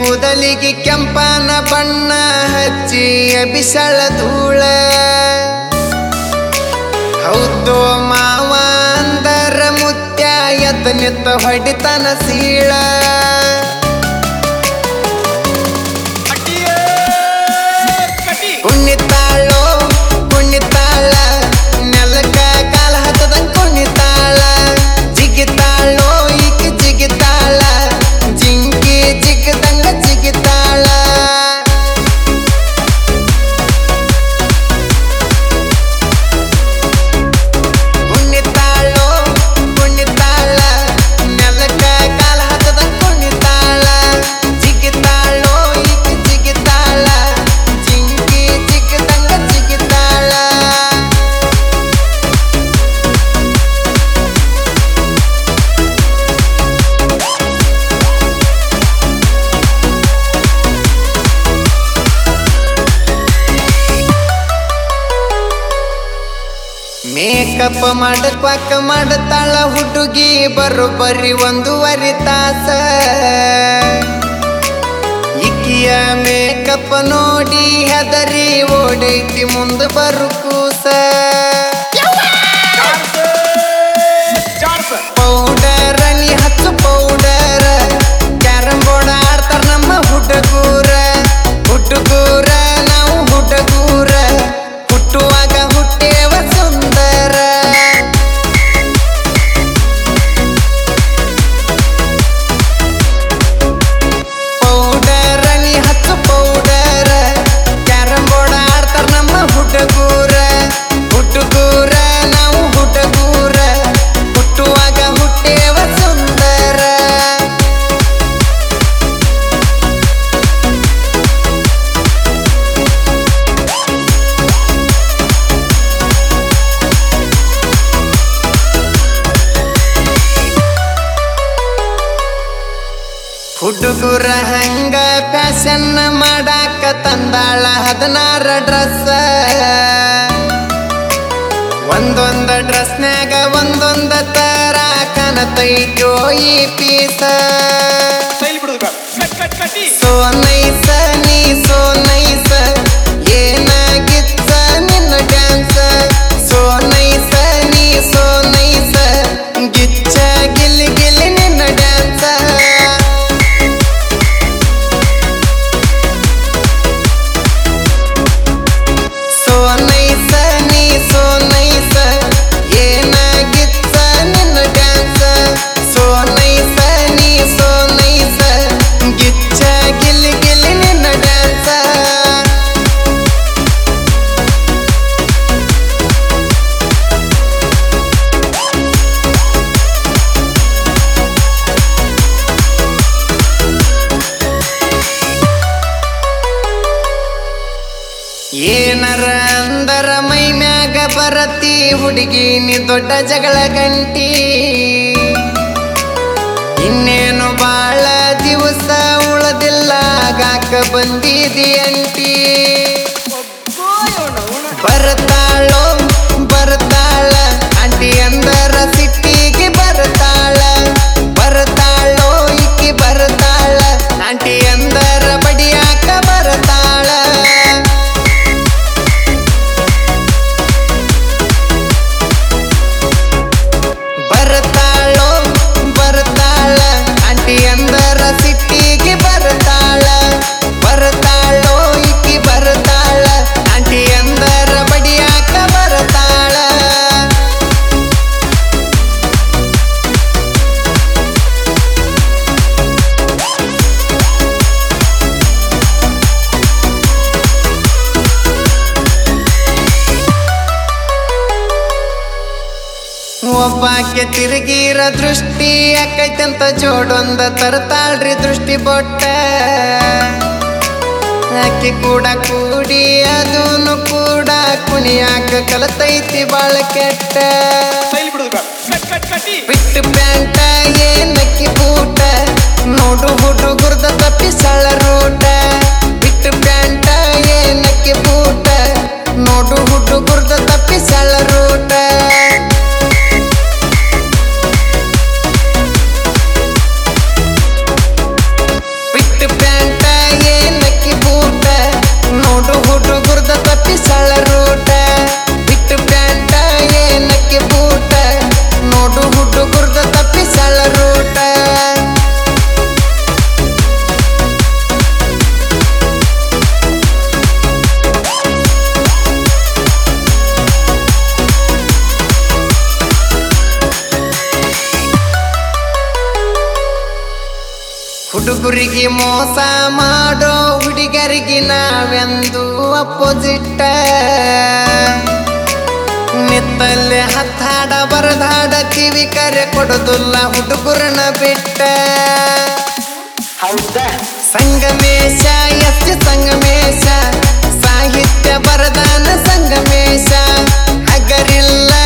ಕೂದಲಿಗೆ ಕೆಂಪನ ಬಣ್ಣ ಹಚ್ಚಿ ಬಿಸಳ ಧೂಳ ಹೌದು ಮಾವ ಅಂದರ ಮುತ್ಯ ಎತ್ತ ನಿತ್ತ ಹೊಡಿತನ ಸೀಳ ಕುಣಿತಾಳೋ ಕುಣಿತಾಳ ನೆಲಕ ಕಾಲ ಹತ್ತದಂಗ್ ಕುಣಿತಾಳ ಜಿಗಿತಾಳೋ ಈಕ ಜಿಗಿತಾಳ ಜಿಂಕಿ ಜಿಗದಂಗ ಜಿಗಿತಾಳ ಕುಣಿತಾಳೋ ಕುಣಿತಾಳ ನೆಲಕ ಕಾಲ ಹತ್ತದಂಗ್ ಕುಣಿತಾಳ ಜಿಗಿತಾಳೋ ಈಕ ಜಿಗಿತಾಳ ಜಿಂಕಿ ಜಿಗದಂಗ ಜಿಗಿತಾಳ ಮೇಕಪ್ ಮಾಡಕ್ವಾಕ ಮಾಡತಾಳ ಹುಡುಗಿ ಬರೋಬ್ಬರಿ ಒಂದೂವರೆ ತಾಸ ಇಕ್ಕಿಯ ಮೇಕಪ್ ನೋಡಿ ಹೆದರಿ ಓಡೈತಿ ಮುಂದ ಬರು ಕೂಸ ಪೌಡರ್ ನೀ ಹಚ್ಚು ಪೌಡರ್ ಕ್ಯಾರಂ ಬೋರ್ಡ್ ಆಡ್ತಾರ ನಮ್ಮ ಹುಡುಗೂರ ಹುಡುಗೂರ ನಾವು ಹುಡುಗೂರ ಹುಟ್ಟುವಾಗ ಹುಟ್ಟೇವ ಸುಂದರ ಪೌಡರ್ ನೀ ಹಚ್ಚು ಪೌಡರ್ ಕ್ಯಾರಂ ಬೋರ್ಡ್ ಆಡ್ತಾರ ನಮ್ಮ ಹುಡುಗೂರ ಹುಡುಗೂರ ನಾವು ಹುಡುಗೂರ ಹುಟ್ಟುವಾಗ ಹುಟ್ಟೇವ ಸುಂದರ ಹುಡುಗುರ ಹಂಗ ಫ್ಯಾಷನ್ ಮಾಡಾಕ ತಂದಾಳ ಹದಿನಾರ ಡ್ರೆಸ್ ಒಂದೊಂದ ಡ್ರೆಸ್ನ್ಯಾಗ ಒಂದೊಂದ ತರ ಕಾಣತೈತೋ ಈ ಪೀಸ ಸೋ ನೈಸ ನೀ ಸೋ ನೈಸ ಏನಾಗಿತ್ತ ನಿನ್ನ ಡ್ಯಾನ್ಸ್ ಸೋ ನೈಸ ನೀ ಸೋ ನೈಸ ಗಿಚ್ಚ ಗಿಲ್ಲಿ ಗಿಲ್ಲಿ ನಿನ್ನ ಡ್ಯಾನ್ಸ್ ಸೋ ನೈಸ ನೀ ಸೋ ನೈಸ ಏನಾಗಿತ್ತ ನಿನ್ನ ಡ್ಯಾನ್ಸ್ ಸೋ ನೈಸ ನೀ ಸೋ ನೈಸ ಗಿಚ್ಚ ಗಿಲ್ಲಿ ಗಿಲ್ಲಿ ನಿನ್ನ ಡ್ಯಾನ್ಸ್ ಏನರ ಅಂದರ ಮೈ ಮ್ಯಾಗ ಬರತಿ ಹುಡುಗಿ ನೀ ದೊಡ್ಡ ಜಗಳ ಗಂಟಿ ಇನ್ನೇನು ಬಾಳ ದಿವಸ ಉಳದಿಲ್ಲ ಗಾಕ ಬಂದಿದಿ ಅಂಟಿ ಬರ್ತಾಳೋ ಬರ್ತಾಳ ಆಂಟಿ ಅಂದರ ಸಿಟ್ಟಿಗೆ ಬರ್ತಾಳ ಬರ್ತಾಳೋ ಇಕ್ಕಿ ಬರ್ತಾಳ ಆಂಟಿ ಅಂದರ ಬಡಿಯಾಕ ಬರ್ತಾಳ ಬರ್ತಾಳೋ ಬರ್ತಾಳ ಆಂಟಿ ಅಂದರ ಸಿಟ್ಟಿಗೆ ಬರ್ತಾಳ ಬರ್ತಾಳೋ ಇಕ್ಕಿ ಬರ್ತಾಳ ಆಂಟಿ ಅಂದರ ಬಡಿಯಾಕ ಬರ್ತಾಳ ಒಬ್ಬಾಕೆ ತಿರುಗಿರ ದೃಷ್ಟಿ ಯಾಕೈತಂತ ಜೋಡೊಂದ ತರ್ತಾಳ್ರಿ ದೃಷ್ಟಿ ಬೊಟ್ಟ ಆಕೆ ಕೂಡ ಕೂಡಿ ಅದೂನು ಕೂಡ ಕುಣಿಯಾಕ ಕಲತೈತಿ ಬಾಳ ಕೆಟ್ಟ ಬಿಟ್ಟು ಪ್ಯಾಂಟ ಏನಕ್ಕಿ ಬೂಟ ನೋಡು ಹುಡುಗುರ್ದ ತಪ್ಪಿಸಳ ರೂಟ ಬಿಟ್ಟು ಪ್ಯಾಂಟ ಏನಕ್ಕಿ ಬೂಟ ನೋಡು ಹುಡುಗುರ್ದ ತಪ್ಪಿಸಳ ರೂಟ ಬಿಟ್ಟು ಪ್ಯಾಂಟ ಮೋಸ ಮಾಡೋ ಹುಡುಗರಿಗೆ ನಾವೆಂದು ಅಪೋಸಿಟ್ಟ ನಿತ್ತಲ್ಲಿ ಹತ್ತಾಡ ಬರದಾಡ ಕಿವಿ ಕರೆ ಕೊಡೋದಿಲ್ಲ ಹುಡುಗರನ್ನ ಬಿಟ್ಟ ಹೌದಾ ಸಂಗಮೇಶ ಎಸ್ ಸಂಗಮೇಶ ಸಾಹಿತ್ಯ ಬರದಾನ ಸಂಗಮೇಶ ಹಗರಿಲ್ಲ